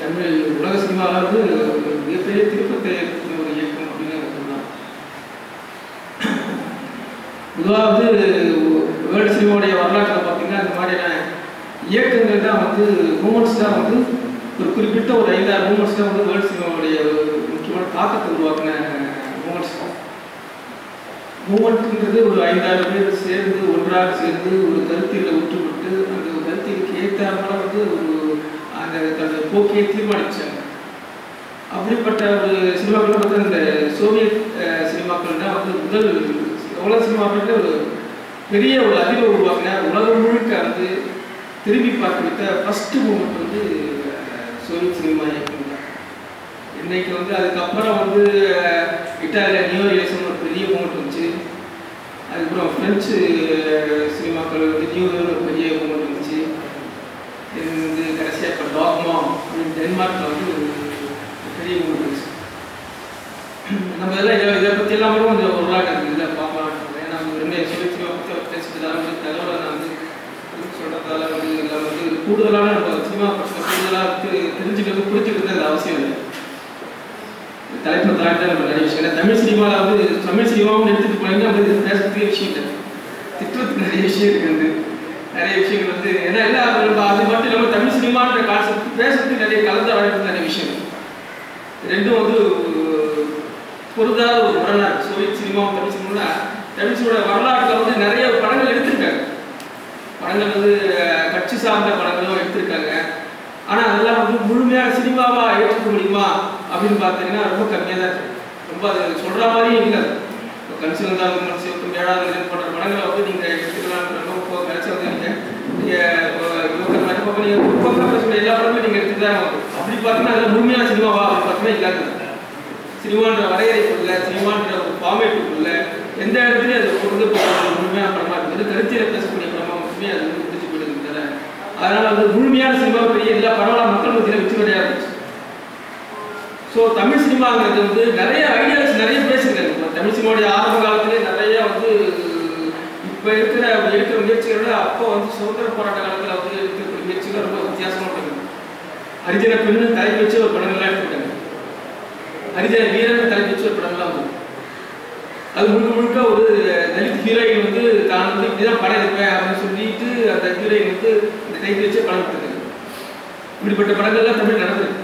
தமிழ் உலக சினிமாவில் வந்து ஒரு மிகப்பெரிய திருப்பத்தை ஏற்படுத்தின ஒரு இயக்கம் அப்படின்னு சொல்லலாம் பொதுவாக வந்து வேர்ல்டு சினிமாவுடைய வரலாற்றில் பார்த்தீங்கன்னா இந்த மாதிரியான இயக்கங்கள் தான் வந்து மூமெண்ட்ஸ் தான் வந்து ஒரு குறிப்பிட்ட ஒரு ஐந்தாறு மூமெண்ட்ஸ் தான் வந்து வேர்ல்டு சினிமாவுடைய ஒரு முக்கியமான தாக்கத்தை உருவாக்கின மூமெண்ட்ஸ் தான் மூமெண்ட்ன்றது ஒரு ஐந்தாறு பேர் சேர்ந்து ஒன்றாக சேர்ந்து ஒரு கருத்தியில் ஒற்றுப்பட்டு அந்த கருத்திற்கு ஏற்றாமல் வந்து ஒரு அந்த தன்னுடைய போக்கியை தீர்மானிச்சாங்க அப்படிப்பட்ட ஒரு சினிமாக்கள் வந்து இந்த சோவியத் அஹ், சினிமாக்கள் தான் வந்து முதல் உலக சினிமாக்கள் ஒரு பெரிய ஒரு அறிவை உருவாக்கின உலகம் முழுக்க வந்து திரும்பி பார்க்க வைத்த ஃபர்ஸ்ட் மூமெண்ட் வந்து அஹ், சோவியத் சினிமா இயக்கம் தான் இன்னைக்கு வந்து அதுக்கப்புறம் வந்து அஹ், இட்டாலியில நியூ ரியலிசம் ஒரு பெரிய மூமெண்ட் வந்துச்சு அதுக்கப்புறம் ஃப்ரெஞ்சு அஹ், சினிமாக்கள் வந்து நியூ ஒரு பெரிய மூமெண்ட் வந்துச்சு இது வந்து கடைசியாக இப்போ டாக்மா அப்படின்னு டென்மார்க்கில் வந்து ஒரு பெரிய மூமெண்ட் வந்துச்சு நம்ம இதெல்லாம் இதை இதை பற்றி எல்லாமே கொஞ்சம் ஒரு நாள் எனக்கு இதில் பார்க்கலாம் ஏன்னா நம்ம ரெண்டு சோவியத் சினிமா பற்றி பேசுறதால வந்து தகவலை நான் வந்து சொல்கிறதால வந்து இதில் வந்து கூடுதலான நம்ம சினிமா பற்றி கூடுதலாக தெ- தெரிஞ்சுக்கிறது புரிஞ்சுக்கிறது அது அவசியம் இல்லை தலைப்பு தாண்டி நம்ம நிறைய விஷயம் ஏன்னா தமிழ் சினிமாவில் வந்து தமிழ் சினிமாவும் எடுத்துட்டு போனீங்கன்னா வந்து இது பேசுறதுக்கே விஷயம் இல்லை திட்டத்துக்கு நிறைய விஷயம் இருக்கு வந்து நிறைய விஷயங்கள் வந்து ஏன்னா இல்லை அது நம்ம அது மட்டும் இல்லாமல் தமிழ் சினிமான்ற கான்செப்ட் பேசுறதுக்கு நிறைய கலந்து ஆராய்ச்சி நிறைய விஷயம் இருக்கு. ரெண்டும் வந்து ஒரு பொருந்தாத ஒரு முரணா இருக்கு சோவியத் சினிமாவும் தமிழ் சினிமா தமிழ் சினிமாவோட வரலாற்றுல வந்து நிறைய படங்கள் எடுத்திருக்காங்க படங்கள் வந்து அஹ், கட்சி சார்ந்த படங்களும் எடுத்திருக்காங்க ஆனா அதெல்லாம் வந்து முழுமையான சினிமாவா ஏற்றுக்க முடியுமா அப்படின்னு பார்த்தீங்கன்னா ரொம்ப கம்மியாக தான் இருக்கு ரொம்ப அது சொல்ற மாதிரியும் இல்லை இப்போ கன்சிலர் தான் விமர்சி சிவப்பு ஏழாவது நிலை போன்ற படங்களை வந்து நீங்க எடுத்துக்கலாம் ரொம்ப கடைசி வந்து நீங்க நீங்க இப்போ யுவக்கர் மாதிரி பக்கம் நீங்க யுவக்கர் சொல்ற எல்லா படங்களும் நீங்க எடுத்துக்கலாம் அப்படி பார்த்தீங்கன்னா அதெல்லாம் முழுமையான சினிமாவா அப்படின்னு பார்த்தீங்கன்னா இல்லாது சினிமான்ற வரையறைக்குள்ள சினிமான்ற ஒரு ஃபார்மேட்டுக்குள்ள எந்த இடத்துலையும் அது கொண்டு போகிற ஒரு முழுமையான படமா இருக்குது கருத்தியில பேசக்கூடிய படமா மட்டுமே அது வந்து பிடிச்சி போயிடுது தவிர அதனால வந்து முழுமையான சினிமா பெரிய எல்லா பரவாயில்ல மக்கள் மத்தியில் வெற்றி பெறையா இருந்துச்சு ஸோ தமிழ் சினிமாங்கிறது வந்து நிறைய ஐடியாஸ் நிறைய பேசுகிறாங்க இப்போ தமிழ் சினிமாவுடைய ஆரம்ப காலத்திலே நிறைய வந்து இப்போ இருக்கிற எடுக்கிற முயற்சிகளை விட அப்போ வந்து சுதந்திர போராட்ட காலத்தில் வந்து எடுக்கக்கூடிய முயற்சிகள் ரொம்ப வித்தியாசமாக இருக்குது ஹரிஜன பெண்ணு தலைப்பு வச்சு ஒரு படங்கள்லாம் எடுத்துக்கிட்டாங்க ஹரிஜன வீரன் தலைப்பு வச்சு ஒரு படம்லாம் வந்து அது முழுக்க முழுக்க ஒரு தலித் ஹீரோயின் வந்து தான் வந்து இப்படிதான் படம் எடுப்பேன் அப்படின்னு சொல்லிட்டு அந்த ஹீரோயின் வந்து இந்த டைட்டில் வச்சு படம் எடுத்தது இப்படிப்பட்ட படங்கள்லாம் தமிழ் நடந்திருக்கு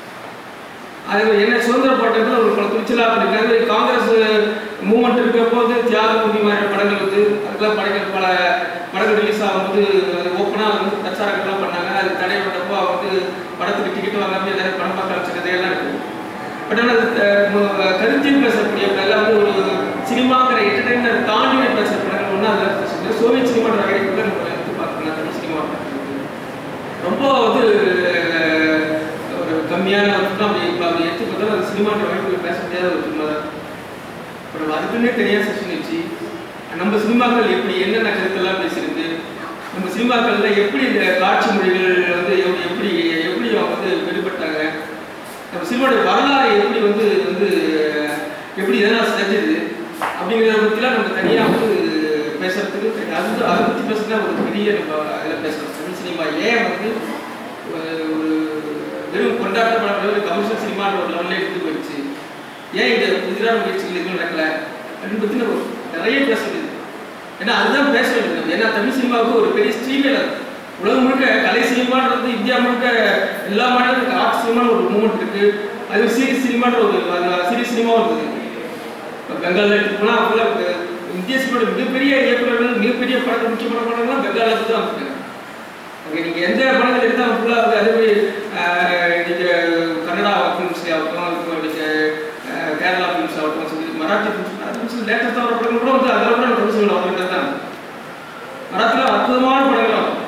அது என்ன சுதந்திர போராட்டத்தில் ஒரு பல துணிச்சலாக பண்ணிருக்காங்க காங்கிரஸ் மூமெண்ட் இருக்கப்போ வந்து தியாக பூமி மாதிரி படங்கள் வந்து அதுக்கெல்லாம் படங்கள் பல படங்கள் ரிலீஸ் ஆகும்போது ஓப்பனாக வந்து பிரச்சாரங்கள்லாம் பண்ணாங்க அது தடை பண்ணப்போ அவங்க வந்து படத்துக்கு டிக்கெட் வாங்காம எல்லாரும் படம் பார்க்க வச்ச கதையெல்லாம் இருக்கு பட் ஆனால் கருத்தில் பேசக்கூடிய எல்லாம் வந்து ஒரு சினிமாங்கிற என்டர்டைன்மெண்ட் தாண்டி பேசுகிற படங்கள் ஒன்றும் அதில் பேசுறது சோவியத் சினிமான்ற வகைக்குள்ள நம்ம எடுத்து பார்க்கலாம் தமிழ் சினிமா ரொம்ப வந்து அஹ், ஒரு கம்மியான ஒரு film அப்படி இப்போ அப்படி எடுத்து பார்த்தா அது சினிமான்ற வகைக்குள்ள பேச முடியாத ஒரு சினிமா தான் இப்போ நம்ம அதுக்குன்னே தனியாக செஷன் வச்சு நம்ம சினிமாக்கள் எப்படி என்னென்ன கருத்தெல்லாம் பேசியிருக்கு நம்ம சினிமாக்கள்ல எப்படி இந்த காட்சி மொழிகள் வந்து எப்படி எப்படி எப்படி அவங்க வந்து வெளிப்பட்டாங்க நம்ம சினிமாவுடைய வரலாறு எப்படி வந்து வந்து எப்படி எதனால் செஞ்சது அப்படிங்கிறத பற்றிலாம் நம்ம தனியாக வந்து பேசுறதுக்கு அது வந்து அதை பற்றி பேசுனா ஒரு பெரிய நம்ம அதில் பேசலாம் தமிழ் சினிமா ஏன் வந்து ஒரு ஒரு வெறும் கொண்டாட்டப்பட ஒரு கமர்ஷியல் சினிமான்ற ஒரு லெவலில் எடுத்து போயிடுச்சு ஏன் இந்த புதிரான முயற்சிகள் எதுவும் நடக்கல அப்படின்னு பற்றி நம்ம நிறைய பேச வேண்டியது ஏன்னா அதுதான் பேச வேண்டியது நம்ம. ஏன்னா தமிழ் சினிமாவுக்கு ஒரு பெரிய ஸ்ட்ரீமே இல்லை உலகம் முழுக்க கலை சினிமான்றது இந்தியா முழுக்க எல்லா மாநிலத்துக்கும் ஆர்ட் சினிமான்னு ஒரு மூமெண்ட் இருக்கு அது சீரியஸ் சினிமான்ற ஒரு சீரியஸ் சினிமாவும் இருக்குது இப்போ பெங்காலில் எடுத்து போனால் ஃபுல்லாக இந்திய சினிமாவோட மிகப்பெரிய இயக்குநர்கள் மிகப்பெரிய படங்கள் முக்கியமான படங்கள்லாம் பெங்காலில் தான் இருக்காங்க ஓகே நீங்கள் எந்த படங்கள் எடுத்தால் ஃபுல்லாக வந்து அதே மாதிரி நீங்கள் கன்னடா ஃபிலிம்ஸ் ஆகட்டும் இப்போ நீங்கள் கேரளா ஃபிலிம்ஸ் ஆகட்டும் சொல்லி மராத்தி ஃபிலிம்ஸ் மராத்தி ஃபிலிம்ஸ் லேட்டஸ்டாக வர படங்கள் கூட வந்து அதெல்லாம் கூட நம்ம சொல்ல வந்துட்டு தான் மராத்தில் அற்புதமான படங்கள் ஆகும்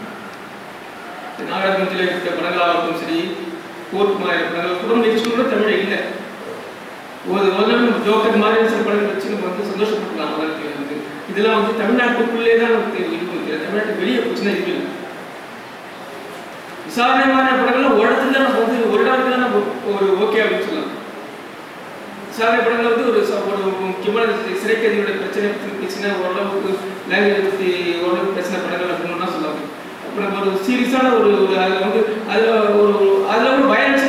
நாகராஜத்தில் எடுத்த படங்களாகட்டும் சரி கோர்ட் மாதிரி படங்கள் குடும்ப நிகழ்ச்சி கூட தமிழ் இல்லை ஒரு முதல்ல நம்ம ஜோக்கர் மாதிரி சில படங்கள் வச்சு நம்ம வந்து சந்தோஷப்பட்டுக்கலாம் வாழ்க்கையில வந்து இதெல்லாம் வந்து தமிழ்நாட்டுக்குள்ளே தான் நமக்கு இருக்கு தமிழ்நாட்டு வெளியே போச்சுன்னா இது இல்லை விசாரணைமான படங்கள்லாம் ஒரு இடத்துல நம்ம வந்து ஒரு இடத்துல தான் நம்ம ஒரு ஓகே அப்படின்னு சொல்லலாம் விசாரணை படங்கள் வந்து ஒரு ச- ஒரு முக்கியமான சிறைக்கைதியோட பிரச்சனை பற்றி பேசின ஓரளவுக்கு லாங்குவேஜ் பற்றி ஓரளவுக்கு பேசின படங்கள் அப்படின்னு சொல்லலாம் அப்போ நம்ம ஒரு சீரியஸான ஒரு ஒரு அதில் வந்து அதில் ஒரு அதில் ஒரு வயலன்ஸ்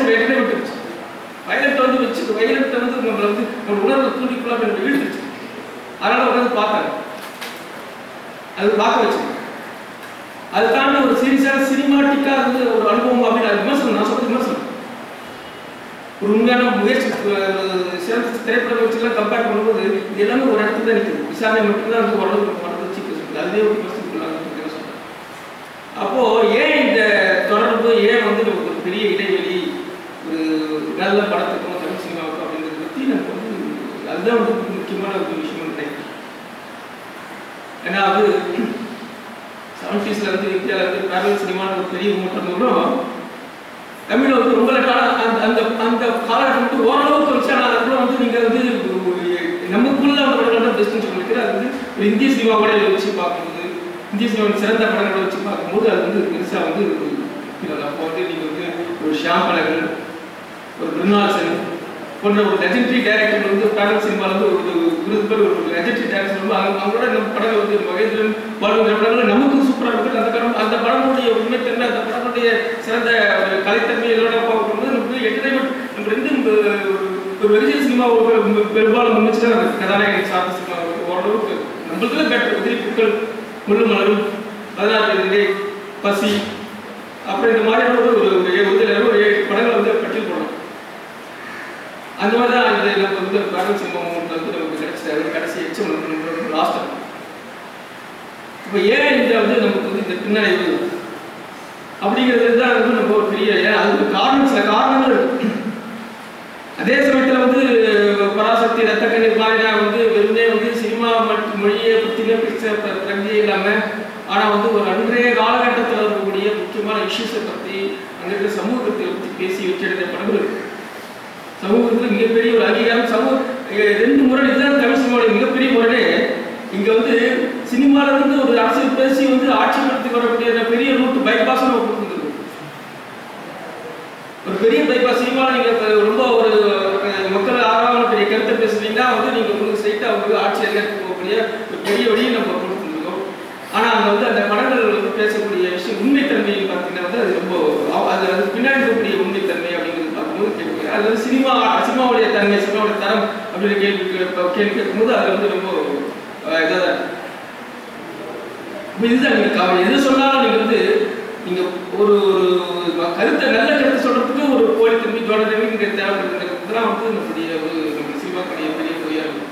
ஒரு உண்மையான முயற்சி அஹ், சிறந்த திரைப்பட முயற்சிலாம் கம்பேர் பண்ணும்போது இது எல்லாமே ஒரு இடத்துல தான் நிற்குது விசாரணை மட்டும்தான் வந்து ஓரளவு படம் வச்சு பேசுறது அதுவே ஒரு பர்சன்ட் சொல்லுவாங்க அப்போ ஏன் இந்த தொடர்பு ஏன் வந்து நமக்கு ஒரு பெரிய இடைவெளி ஒரு நல்ல படத்துக்கும் தமிழ் சினிமாவுக்கும் அப்படிங்கிறத பற்றி நமக்கு வந்து அதுதான் வந்து முக்கியமான ஒரு விஷயம் நினைக்கிறேன் ஏன்னா அது செவன்டீஸ்ல இருந்து இந்தியாவில் இருந்து பேரல் சினிமான்னு ஒரு பெரிய மூட்டம் வரும் தமிழ்ல வந்து ரொம்ப கால அந்த அந்த அந்த காலகட்டம் வந்து ஓரளவுக்கு வச்சு ஆனால் அதுக்குள்ள வந்து நீங்கள் வந்து ஒரு- நமக்குள்ள அந்த படங்கள் பெஸ்ட்னு சொல்லிட்டு அது வந்து ஒரு இந்திய சினிமாவோட வச்சு பார்க்கும்போது இந்திய சினிமாவின் சிறந்த படங்களை வச்சு பார்க்கும்போது அது வந்து பெருசாக வந்து இல்லை அப்போ வந்து நீங்கள் வந்து ஒரு ஷியாம் பழகன் ஒரு மிருனால் சென் போன்ற ஒரு லெஜெண்டரி டைரக்டர் வந்து பேரல் சினிமாவில் வந்து ஒரு ஒரு விருது பெற ஒரு லெஜெண்டரி டைரக்டர் வந்து அவங்க அவங்களோட நம்ம படங்கள் வந்து மகேந்திரன் பாலுங்கிற படங்கள் நமக்கு சூப்பராக இருக்குது அந்த படம் அந்த படமுடைய உண்மைத்தன்மை அந்த படமுடைய சிறந்த ஒரு கலைத்தன்மை இதோட பார்க்கும்போது நமக்கு என்டர்டைன்மெண்ட் நம்ம ரெண்டு இந்த ஒரு- ஒரு வெரிஜியல் சினிமா பெரும்பாலும் முன்னிச்சு தான் கதாநாயகன் சார்ந்த சினிமா ஓரளவுக்கு நம்மளுக்கு பெட்டர் உதிரி பூக்கள் முள்ளு மலரும் பதினாறு பேர் பசி அப்புறம் இந்த மாதிரியான ஒரு ஒரு ஒரு ஏழு ஒரு ஒரு ஏழு படங்களை வந்து பட்டியல் போடணும் அந்த மாதிரி தான் இந்த நம்ம வந்து பேரல் சினிமா மூமெண்ட் வந்து நமக்கு கிடைச்சது கடைசி எச்சம் வந்து லாஸ்ட் இப்போ ஏன் இந்த வந்து நமக்கு வந்து இந்த பின்னடைவு அப்படிங்கிறது தான் வந்து நம்ம ஒரு பெரிய ஏன் அதுக்கு காரணம் சில காரணங்கள் இருக்கு அதே சமயத்தில் வந்து பராசக்தி ரத்த கண்ணீர் மாதிரினா வந்து வெறுமே வந்து சினிமா மற்றும் மொழியை பற்றின பேச பிர- பிரக்தியே இல்லாமல் ஆனால் வந்து ஒரு அன்றைய காலகட்டத்தில் இருக்கக்கூடிய முக்கியமான இஷ்யூஸை பற்றி அங்கே இருக்கிற சமூகத்தை பற்றி பேசி வச்செடுத்த படங்கள் இருக்கு சமூகத்தில் மிகப்பெரிய ஒரு அங்கீகாரம் சமூக எ- ரெண்டு முறை இதுதான் தமிழ் சினிமாவுடைய மிகப்பெரிய முறையே இங்க வந்து சினிமால இருந்து ஒரு அரசியல் பேசி வந்து ஆட்சி படுத்தி வரக்கூடிய அந்த பெரிய ரூட் பைபாஸ் நம்ம கொடுத்துருக்கோம் ஒரு பெரிய பைபாஸ் சினிமாவில் நீங்க இப்ப ரொம்ப ஒரு அஹ், மக்கள் ஆர்வமான பெரிய கருத்தை பேசுனீங்கன்னா வந்து நீங்க உங்களுக்கு ஸ்ட்ரைட்டா வந்து ஆட்சி அதிகாரத்துக்கு போகக்கூடிய ஒரு பெரிய வழியை நம்ம கொடுத்துருக்கோம் ஆனா அங்க வந்து அந்த படங்கள் வந்து பேசக்கூடிய விஷயம் உண்மைத்தன்மை பார்த்தீங்கன்னா வந்து அது ரொம்ப அவ- அது அது பின்னாடி இருக்கக்கூடிய உண்மைத்தன்மை அப்படிங்கிறது பார்க்கும்போது கேள்வி அது வந்து சினிமா சினிமாவுடைய தன்மை சினிமாவுடைய தரம் அப்படின்னு கேள்வி கே- கேள்வி கேட்கும்போது அது வந்து ரொம்ப அஹ், இதாக தான் இருக்கு. இப்ப இதுதான் நீங்க கவலை எது சொன்னாலும் நீங்க வந்து நீங்க ஒரு ஒரு கருத்தை நல்ல கருத்து சொல்றதுக்கு ஒரு கோழி தம்பி ஜோட தம்பி இங்க தேவைப்படுதுங்கிறதுலாம் வந்து நம்முடைய ஒரு நம்ம சினிமாக்களுடைய பெரிய பொய்யா இருக்கும்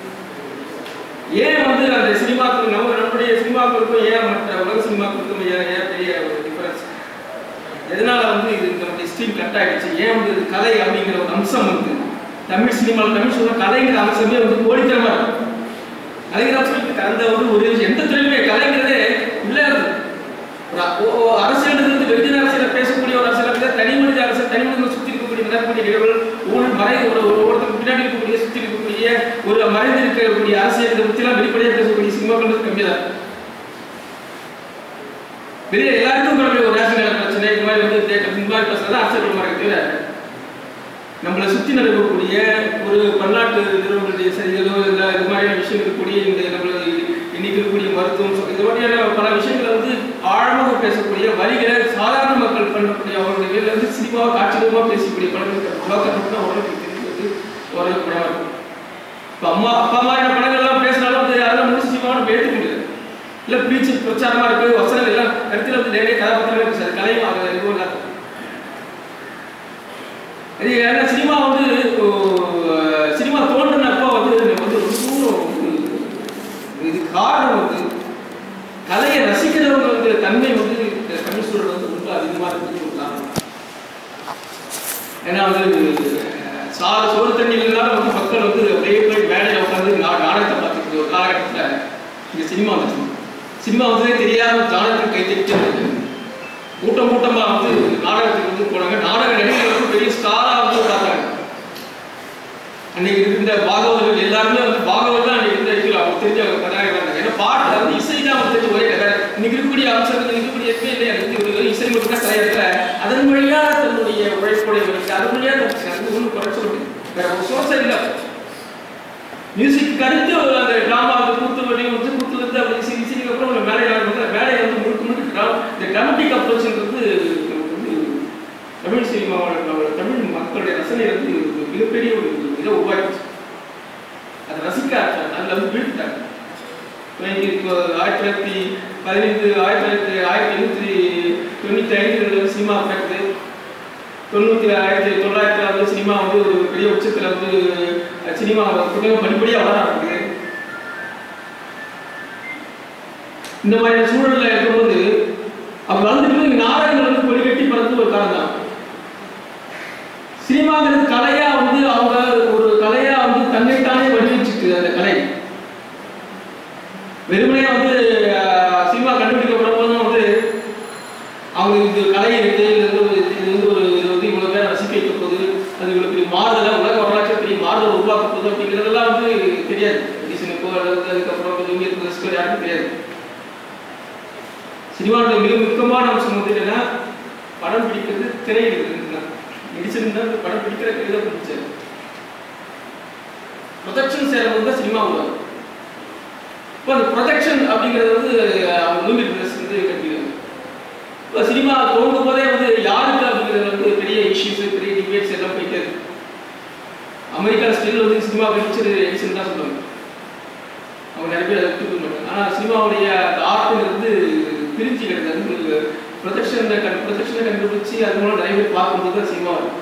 ஏன் வந்து அந்த சினிமாக்கள் நம்ம நம்முடைய சினிமாக்களுக்கும் ஏன் மற்ற உலக சினிமாக்களுக்கும் ஏன் ஏன் பெரிய ஒரு டிஃபரன்ஸ் எதனால வந்து இது நம்முடைய ஸ்ட்ரீம் கட் ஆயிடுச்சு ஏன் வந்து இது கலை அப்படிங்கிற ஒரு அம்சம் வந்து தமிழ் சினிமாவில் தமிழ் சொல்ற கலைங்கிற அம்சமே வந்து கோடித்தனமா இருக்கு கலைஞர் சொல்லிட்டு அந்த ஒரு ஒரு எந்த தொழிலுமே கலைங்கிறதே இல்லாது ஒரு அ- ஓ- ஓ- அரசியல் இருந்து வெகுஜன அரசியல பேசக்கூடிய ஒரு அரசியல் வந்து தனி மனித அரசியல் தனி மனிதன் சுற்றி இருக்கக்கூடிய நடக்கக்கூடிய நிகழ்வுகள் ஊழல் மறை ஒரு ஒரு ஒருத்தருக்கு பின்னாடி இருக்கக்கூடிய சுற்றி இருக்கக்கூடிய ஒரு மறைந்து இருக்கக்கூடிய அரசியல் இதை பற்றிலாம் வெளிப்படையாக பேசக்கூடிய சினிமாக்கள் வந்து கம்மி தான் வெளியே எல்லாருக்கும் இருக்கக்கூடிய ஒரு ரேஷன் கடை பிரச்சனை இந்த மாதிரி வந்து தேட்டர் இந்த மாதிரி பேசுறது அரசியல் மாதிரி தவிர நம்மளை சுற்றி நடக்கக்கூடிய ஒரு பன்னாட்டு நிறுவனங்களுடைய சரிகளோ இல்லை இது மாதிரியான விஷயம் இருக்கக்கூடிய இந்த நம்மள இன்னைக்கு இருக்கக்கூடிய மருத்துவம் சொ- இது மாதிரியான பல விஷயங்களை வந்து ஆழமாக பேசக்கூடிய வரிகளை சாதாரண மக்கள் பண்ணக்கூடிய அவங்களுடைய வேலை வந்து சினிமாவை காட்சிகரமாக பேசக்கூடிய படங்கள் லோக்கல் மட்டும் ஓரளவுக்கு தெரிஞ்சது ஓரளவுக்கு படமாக இருக்கும் இப்போ அம்மா அப்பா மாதிரியான படங்கள்லாம் பேசினாலும் வந்து அதெல்லாம் முழு சினிமாவை நம்ம ஏற்றுக்க முடியாது இல்லை பீச்சு பிரச்சாரமாக இருக்குது வசனங்கள் எல்லாம் கருத்தில் வந்து நிறைய கதாபாத்திரமே பேசுறது கலையும் அது எதுவும் இல்லாத இது ஏன்னா சினிமா வந்து ஓ, சினிமா தோன்றினப்போ வந்து எனக்கு வந்து ரொம்ப வந்து இது காரணம் வந்து கலையை ரசிக்கிறவங்க வந்து தன்மை வந்து இந்த தமிழ் சூழல் வந்து ரொம்ப அதிகமாக இருக்குது ஒரு காரணம் ஏன்னா வந்து சாறு சோறு தண்ணி இல்லைனாலும் வந்து மக்கள் வந்து அப்படியே போய் மேடையில் உட்காந்து நா நாடகத்தை பார்த்துட்டு ஒரு காலகட்டத்தில் இங்கே சினிமா வந்துச்சு சினிமா வந்ததே தெரியாம நாடகத்துக்கு கை தட்டி கூட்டம் கூட்டமா வந்து நாடகத்துக்கு வந்து போனாங்க நாடக நடிகர்கள் வந்து பெரிய ஸ்டாரா வந்து பார்த்தாங்க அன்னைக்கு இருந்த பாகவதர்கள் எல்லாருமே வந்து பாகவதர் தான் அன்னைக்கு இருந்த இடத்துல அவங்க தெரிஞ்ச கதாநாயகர் இருந்தாங்க ஏன்னா பாட்டு வந்து இசை தான் அவங்க தெரிஞ்ச ஒரே கதை இன்னைக்கு இருக்கக்கூடிய அம்சங்கள் இன்னைக்கு இருக்கக்கூடிய எதுவுமே இல்லையா இன்னைக்கு ஒரு இசை மட்டும் தான் கலையத்துல அதன் வழியா தன்னுடைய உழைப்புடைய வழிக்கு அதன் வழியா அது ஒன்றும் குறைச்ச முடியும் வேற ஒரு சோர்ஸ் இல்லை மியூசிக் அடுத்து ஒரு அந்த டிராமா அந்த கூத்து வழி வந்து கூத்துல இருந்து அப்படி சிரி சிரிக்கு அப்புறம் ஒரு வேலையை வந்து வேலையை வந்து முழுக்க முழுக்க dram- இந்த டிராமட்டிக் அப்ரோச்ன்றது நமக்கு வந்து தமிழ் சினிமாவோட நம்மளோட தமிழ் மக்களுடைய ரசனை வந்து ஒரு மிகப்பெரிய ஒரு இதை உருவாக்கிச்சு அதை ரசிக்க ஆரம்பிச்சாங்க அதில் வந்து வீழ்த்தாங்க இப்போ ஆயிரத்தி தொள்ளாயிரத்தி பதினைந்து ஆயிரத்தி தொள்ளாயிரத்தி ஆயிரத்தி எண்ணூற்றி தொண்ணூற்றி ஐந்து சினிமா பிறகு தொண்ணூற்றி ஆயிரத்தி தொள்ளாயிரத்தி அறுபது சினிமா சினிமா வந்து ஒரு பெரிய உச்சத்தில் வந்து அஹ், சினிமா கொஞ்சம் படிப்படியாக வளர ஆரம்பிக்குது இந்த மாதிரி சூழல்ல இருக்கும்போது அவர் வளர்ந்துட்டு நாடகங்கள் வந்து கொடி கட்டி பறந்து ஒரு காலம் தான் சினிமாங்கிறது கலையா வந்து அவங்க ஒரு கலையா வந்து தன்னைத்தானே வடிவச்சிட்டு அந்த கலை வெறுமனே வந்து அஹ், சினிமா கண்டுபிடிக்கப்படும் போதும் வந்து அவங்க இது கலை இருக்கு இது வந்து ஒரு- இது வந்து ஒரு இது வந்து இவ்வளவு பேர் ரசிக்க வைக்க போகுது அது இவ்வளவு பெரிய மாறுதலா உலக வரலாற்று பெரிய மாறுதல் உருவாக்க போகுது அப்படிங்கிறதெல்லாம் வந்து தெரியாது டிசனுக்கோ அல்லது அதுக்கப்புறம் கொஞ்சம் இருக்கு யாருக்கும் தெரியாது சினிமாவோட மிக முக்கியமான அம்சம் வந்து என்னன்னா படம் பிடிக்கிறது திரை எடுக்கிறது எடிசன் தான் படம் பிடிக்கிற கையில பிடிச்சாரு ப்ரொடக்ஷன் சேரவது தான் சினிமா உலகம் இப்போ அந்த ப்ரொடக்ஷன் அப்படிங்கிறது வந்து அவங்க லூமி பிரதர்ஸ் வந்து கட்டிடுவாங்க இப்போ சினிமா தோன்றும் போதே வந்து யாருக்கு அப்படிங்கிறது வந்து பெரிய இஷ்யூஸ் பெரிய டிபேட்ஸ் எல்லாம் போயிட்டே இருக்கு அமெரிக்கா ஸ்டில் வந்து சினிமா பிடிச்சது எடிசன் தான் சொல்லுவாங்க அவங்க நிறைய பேர் அதை ஒத்துக்க மாட்டாங்க ஆனால் சினிமாவுடைய அந்த ஆர்ட்ங்கிறது பிரிஞ்சு கிடையாது ப்ரொடக்ஷனை கண் ப்ரொடக்ஷனை கண்டுபிடிச்சி அது மூலம் நிறைய பேர் பார்க்கும்போது தான் சினிமா வரும்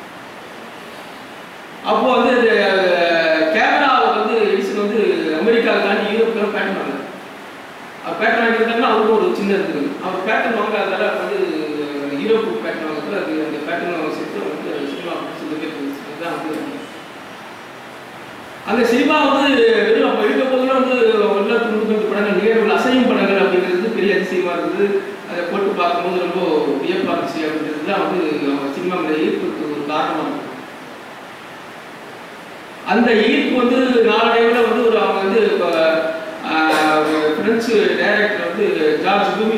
அப்போ வந்து அந்த கேமராவை வந்து எடிசன் வந்து அமெரிக்காவை தாண்டி யூரோப்புக்கு பேட்டர்ன் வாங்க அவர் பேட்டர்ன் வாங்கியிருந்தாங்கன்னா அவருக்கும் ஒரு சின்ன இருக்குது அவர் பேட்டர்ன் வாங்காததால வந்து யூரோப்பு பேட்டர்ன் வாங்குறதுல அது அந்த பேட்டர்ன் சேர்த்து வந்து சினிமா சொல்லிட்டே போகுது அதுதான் வந்து அந்த சினிமா வந்து வெறும் அப்போ இருக்க போதுலாம் வந்து உள்ள துண்டு துண்டு படங்கள் நிகழ்வுகள் அசையும் படங்கள் அப்படிங்கிறது பெரிய அதிசயமா இருக்குது அதை போட்டு பார்க்கும்போது ரொம்ப வியப்பா இருந்துச்சு அப்படிங்கிறது தான் வந்து அவங்க சினிமா மேல ஈர்ப்புக்கு ஒரு காரணமா இருக்கு அந்த ஈர்ப்பு வந்து நாளடைவில் வந்து ஒரு அவங்க வந்து இப்போ பிரெஞ்சு டைரக்டர் வந்து ஜார்ஜ் பூமி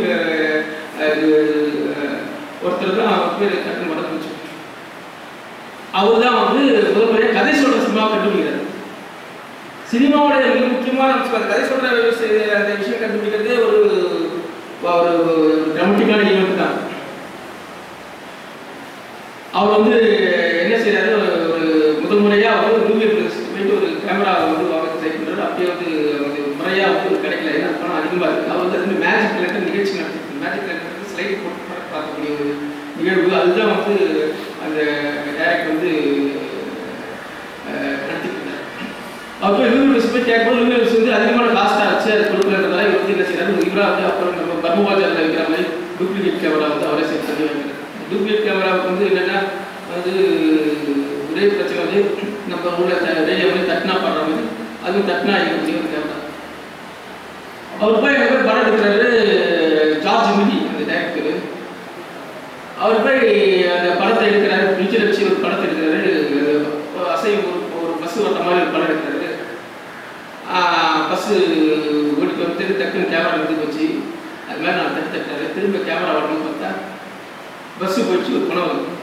ஒருத்தர் தான் அவர் பேர் கட்டு மறந்துச்சு அவர் தான் வந்து முதல் முறையாக கதை சொல்ற சினிமா கண்டுபிடிக்கிறார் சினிமாவோட மிக முக்கியமான அம்சம் அந்த கதை சொல்ற விஷயம் அந்த விஷயம் கண்டுபிடிக்கிறதே ஒரு ஒரு ட்ராமட்டிக்கான ஈவெண்ட் தான் அவர் வந்து என்ன செய்யறாரு ஒரு முதல் முறையா அவர் வந்து மூவி போயிட்டு ஒரு கேமரா வந்து வாங்க ட்ரை பண்றாரு அப்படியே வந்து வந்து முறையா வந்து கிடைக்கல ஏன்னா பணம் அதிகமா இருக்கு அவர் வந்து அது மேஜிக் கலெக்டர் நிகழ்ச்சி நடத்திட்டு மேஜிக் கலெக்டர் ஸ்லைட் போட்டு படம் பார்க்கக்கூடிய ஒரு நிகழ்வு அதுதான் வந்து அந்த டேரக்டர் வந்து அஹ், நடத்திட்டு இருந்தார் அப்போ யூனிவர்ஸ் போய் கேட்கும்போது யூனிவர்ஸ் வந்து அதிகமான காஸ்ட் ஆச்சு அது கொடுக்குறதுனால இவர் வந்து என்ன செய்யறாரு இவரா வந்து அப்புறம் நம்ம பர்மபாஜாரில் வைக்கிற மாதிரி டூப்ளிகேட் கேமரா வந்து அவரே செட் பண்ணி வைக்கிறார் டூப்ளிகேட் கேமராவுக்கு வந்து என்னன்னா வந்து ஒரே பிரச்சனை வந்து நம்ம உள்ள ரேடியோ வந்து தட்டினா பாடுற மாதிரி அதுவும் தட்டினா இருக்கக்கூடிய ஒரு கேமரா அவர் போய் அங்கே போய் படம் எடுக்கிறாரு ஜார்ஜ் மிடி அந்த டேரக்டர் அவர் போய் அந்த படத்தை எடுக்கிறாரு ஃப்ரிட்ஜில் வச்சு ஒரு படத்தை எடுக்கிறாரு அது அசை ஒரு ஒரு பஸ் வந்த மாதிரி ஒரு படம் எடுக்கிறாரு பஸ்ஸு ஓடிட்டு வந்து டக்குன்னு கேமரா எடுத்து போச்சு அது மாதிரி நான் தட்டு தட்டாரு திரும்ப கேமரா வரணும்னு பார்த்தா பஸ்ஸு போயிடுச்சு ஒரு பணம் வருது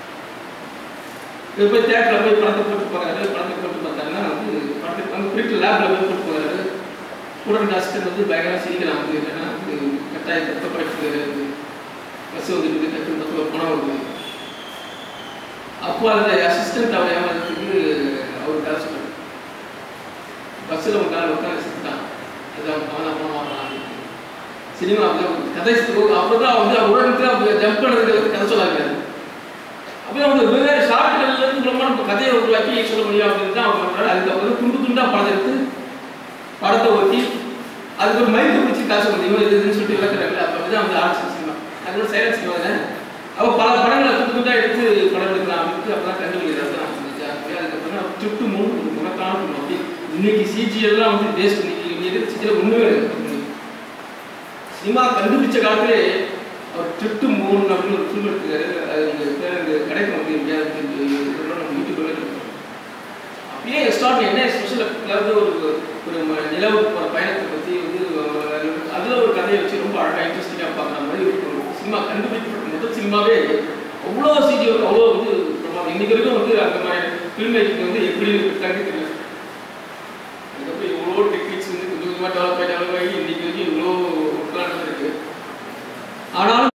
இவர் போய் தேட்டரில் போய் படத்தை போட்டு போகிறாரு படத்தை போட்டு பார்த்தாருன்னா வந்து படத்துக்கு வந்து பிரிண்ட் லேபில் போய் போட்டு போகிறாரு உடனே அசிஸ்டன்ட் வந்து பயங்கரமாக சிரிக்கிறான் வந்து என்னன்னா வந்து கட்டாய தப்ப படிச்சு பஸ் வந்துட்டு டக்குன்னு பத்து ஒரு பணம் வருது அப்போ அந்த அசிஸ்டன்ட் அவர் ஏமாறதுக்கு அவர் கதை சொன்னார் பஸ்ஸில் ஒரு நாள் உட்காந்து செத்துட்டான் அது அவன் அவன் பணம் வாங்கலாம் சினிமா கதை அப்போ தான் வந்து அவர் உடனே ஜம்ப் பண்ணுறதுக்கு வந்து கதை சொல்லாங்க அப்படியே அவங்க வெவ்வேறு ஷார்ட்கள்ல இருந்து மூலமா நம்ம கதையை உருவாக்கி சொல்ல முடியும் அப்படின்னு தான் அவங்க பண்றாரு அதுக்கப்புறம் துண்டு துண்டா படம் எடுத்து படத்தை ஓட்டி அதுக்கு ஒரு மைக்கு பிடிச்சி காசு முடியும் இது இதுன்னு சொல்லிட்டு விளக்குறாங்கல்ல அப்போ தான் வந்து ஆர்ட்ஸ் சினிமா அது ஒரு சைலன்ஸ் சினிமா தானே அப்போ பல படங்களை துண்டு துண்டா எடுத்து படம் எடுக்கலாம் அப்படின்ட்டு அப்போ தான் கண்டுபிடிக்கிறது தான் அதுக்கப்புறம் சுட்டு மூணு ஒரு முகத்தான படம் அப்படி இன்னைக்கு சிஜி எல்லாம் வந்து வேஸ்ட் இன்னைக்கு இன்னைக்கு சிஜியில் ஒன்றுமே கிடையாது சினிமா கண்டுபிடிச்ச காலத்திலே அவர் திருட்டு மூணு அப்படின்னு ஒரு ஃபிலிம் எடுத்துக்காரு அது இந்த பேர் இந்த கிடைக்கும் வந்து எங்கேயாவது இதெல்லாம் நம்ம யூடியூப்ல இருக்கும் அப்படியே ஸ்டார்ட் என்ன ஸ்பெஷல் அதாவது ஒரு ஒரு ம- நிலவுக்கு போகிற பயணத்தை பற்றி வந்து அதில் ஒரு கதையை வச்சு ரொம்ப அழகாக இன்ட்ரெஸ்டிங்காக பார்க்குற மாதிரி இருக்கும் சினிமா கண்டுபிடிக்கப்பட்ட முதல் சினிமாவே அவ்வளோ சிஜி அவ்வளோ வந்து பிரமாதம் இன்னைக்கு வரைக்கும் வந்து அந்த மாதிரி ஃபில்ம் மேக்கிங் வந்து எப்படி இருக்காங்க தெரியல